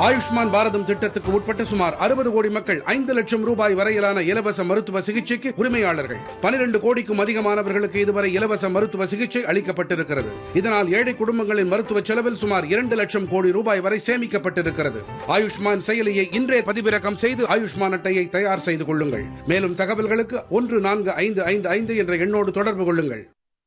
ஆயுஷ்மான் பாரதம் திட்டத்துக்கு உட்பட்ட சுமார் அறுபது கோடி மக்கள் ஐந்து லட்சம் ரூபாய் வரையிலான இலவச மருத்துவ சிகிச்சைக்கு உரிமையாளர்கள் பனிரெண்டு கோடிக்கும் அதிகமானவர்களுக்கு இதுவரை இலவச மருத்துவ சிகிச்சை அளிக்கப்பட்டிருக்கிறது இதனால் ஏழை குடும்பங்களின் மருத்துவ செலவில் சுமார் இரண்டு லட்சம் கோடி ரூபாய் வரை சேமிக்கப்பட்டிருக்கிறது ஆயுஷ்மான் செயலியை இன்றே பதிவிறக்கம் செய்து ஆயுஷ்மான் அட்டையை தயார் செய்து கொள்ளுங்கள் மேலும் தகவல்களுக்கு ஒன்று நான்கு ஐந்து ஐந்து ஐந்து என்ற எண்ணோடு தொடர்பு கொள்ளுங்கள்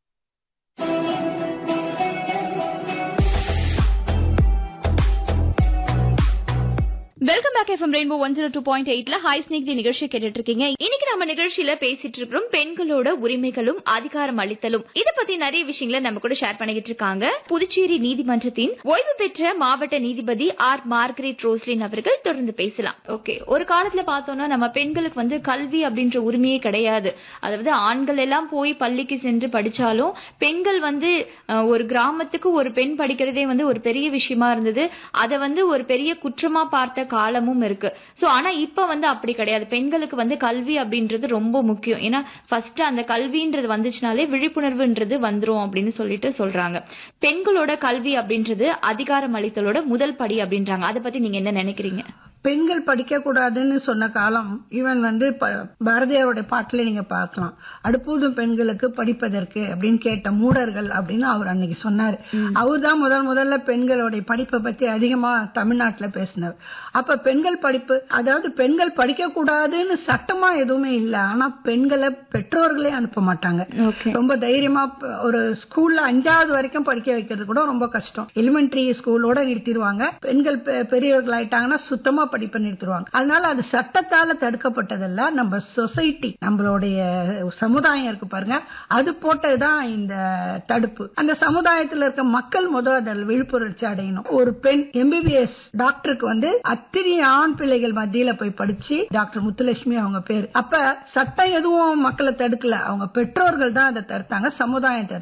welcome back FM rainbow one zero two point எயிட்ல ஹை ஸ்னேக் தி நிகழ்ச்சி கேட்டுட்டு இருக்கீங்க இன்னைக்கு நம்ம நிகழ்ச்சியில பேசிட்டு இருக்கிறோம் பெண்களோட உரிமைகளும் அதிகாரம் அளித்தலும் இத பத்தி நிறைய விஷயங்களை நம்ம கூட ஷேர் பண்ணிக்கிட்டு இருக்காங்க புதுச்சேரி நீதிமன்றத்தின் ஓய்வு பெற்ற மாவட்ட நீதிபதி ஆர் மார்கரெட் ரோஸ்லின் அவர்கள் தொடர்ந்து பேசலாம் ஓகே ஒரு காலத்துல பார்த்தோம்னா நம்ம பெண்களுக்கு வந்து கல்வி அப்படின்ற உரிமையே கிடையாது அதாவது ஆண்கள் எல்லாம் போய் பள்ளிக்கு சென்று படிச்சாலும் பெண்கள் வந்து அஹ், ஒரு கிராமத்துக்கு ஒரு பெண் படிக்கிறதே வந்து ஒரு பெரிய விஷயமா இருந்தது அதை வந்து ஒரு பெரிய குற்றமா பார்த்த காலமும் இருக்கு சோ ஆனா இப்ப வந்து அப்படி கிடையாது பெண்களுக்கு வந்து கல்வி அப்படின்றது ரொம்ப முக்கியம் ஏன்னா ஃபர்ஸ்ட் அந்த கல்வின்றது வந்துச்சுனாலே விழிப்புணர்வுன்றது வந்துரும் அப்படின்னு சொல்லிட்டு சொல்றாங்க பெண்களோட கல்வி அப்படின்றது அதிகாரம் அளித்தலோட முதல் படி அப்படின்றாங்க அதை பத்தி நீங்க என்ன நினைக்கிறீங்க பெண்கள் படிக்க கூடாதுன்னு சொன்ன காலம் ஈவன் வந்து ப- பாரதியாருடைய பாட்டுல நீங்க பார்க்கலாம் அடுப்பூதும் பெண்களுக்கு படிப்பதற்கு அப்படின்னு கேட்ட மூடர்கள் அப்படின்னு அவர் அன்னைக்கு சொன்னாரு அவர் தான் முதல் முதல்ல பெண்களுடைய படிப்பை பத்தி அதிகமா தமிழ்நாட்டுல பேசினார் அப்ப பெண்கள் படிப்பு அதாவது பெண்கள் படிக்க கூடாதுன்னு சட்டமா எதுவுமே இல்ல ஆனா பெண்களை பெற்றோர்களே அனுப்ப மாட்டாங்க ஓகே ரொம்ப தைரியமா ப- ஒரு ஸ்கூல்ல அஞ்சாவது வரைக்கும் படிக்க வைக்கிறது கூட ரொம்ப கஷ்டம் எலிமெண்டரி ஸ்கூலோட நிறுத்திடுவாங்க பெண்கள் பெ- பெரியவர்கள் ஆயிட்டாங்கன்னா சுத்தமா படிப்பை நிறுத்திடுவாங்க அதனால அது சட்டத்தால தடுக்கப்பட்டதல்ல நம்ம சொசைட்டி நம்மளுடைய சமுதாயம் இருக்கு பாருங்க அது போட்டதுதான் இந்த தடுப்பு அந்த சமுதாயத்துல இருக்க மக்கள் முதல் அதில் விழிப்புணர்ச்சி அடையணும் ஒரு பெண் எம்பிபிஎஸ் டாக்டருக்கு வந்து அத்தனை ஆண் பிள்ளைகள் மத்தியில போய் படிச்சு டாக்டர் முத்துலட்சுமி அவங்க பேர் அப்ப சட்டம் எதுவும் மக்களை தடுக்கல அவங்க பெற்றோர்கள் தான் அதை தடுத்தாங்க சமுதாயம் தடுத்தாங்க